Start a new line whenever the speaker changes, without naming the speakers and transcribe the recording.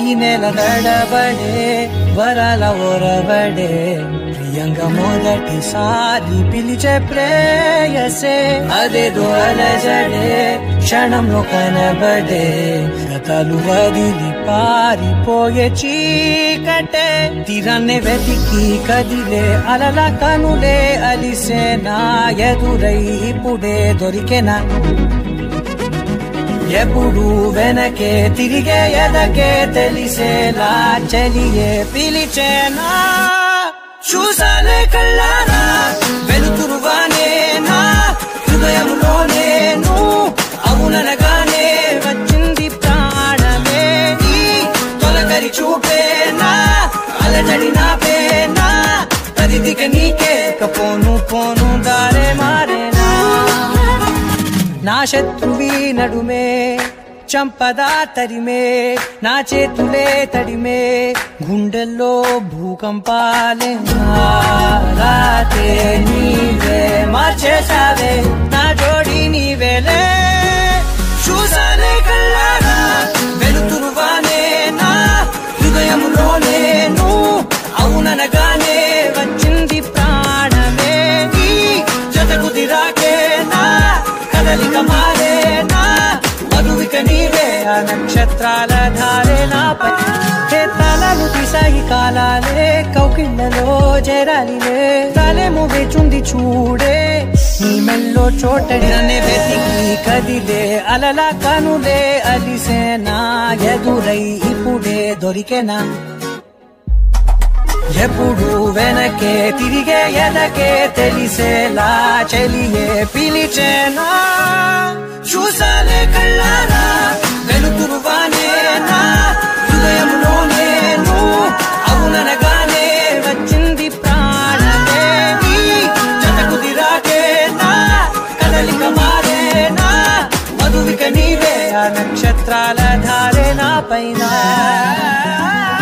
నెల నడబడే వరాల ఒరబడే ప్రియంగా మొదటిసారి పిలిచే ప్రేయసే అదేదో అలజడే క్షణంలో కనబడే గతాలు వదిలి పారిపోయే చీకటే తీరాన్ని వెతికి కదిలే అలల కనులే అలిసే నా ఎదురై ఇప్పుడే దొరికెనా ఎప్పుడు వెనకే తిరిగే ఎదకే తెలిసేలా చెలియే పిలిచేనా చూసాలే కళ్ళారా వెలుతురువానే నా హృదయంలో నేను అవుననగానే వచ్చింది ప్రాణమే నీ తొలకరి చూపేనా అలజడి నా పేనా పరిధిక నీకే పోను పోను దారే మారేనా నా శత్రువి నడుమే చంపదా తరిమే నా చేతులే తడిమే గుండెల్లో భూకంపాలే రాతే నీవే మార్చేసావే నా జోడి నీవేలే చూసానే కళ్ళారా వెలుతురువానే నా హృదయంలో నేను అవుననగానే వచ్చింది ప్రాణమే నీ జతకు దిరాకే నా కదలిక మారేనా మధువిక నీవే ఆ నక్షత్రాల ధారే నాపై హే తలలు తీసాయి కాలాలే కౌకిళ్ళలో చేరాలిలే తలేము వేచుంది చూడే నీ మెల్లో చోటడి నన్నే వెతికి కదిలే అలల కనులే అలిసేనా ఎదురై ఇప్పుడే దొరికెనా ఎప్పుడు వెనకే తిరిగే ఎదకే తెలిసేలా చెలియే పిలిచేనా చూసాలే కళ్ళారా వెలుతురువానే నా హృదయంలో నేను అవుననగానే వచ్చింది ప్రాణమే నీ జతకు దిరాకే నా కదలిక మారేనా మధువిక నీవే ఆ నక్షత్రాల ధారే నా పైన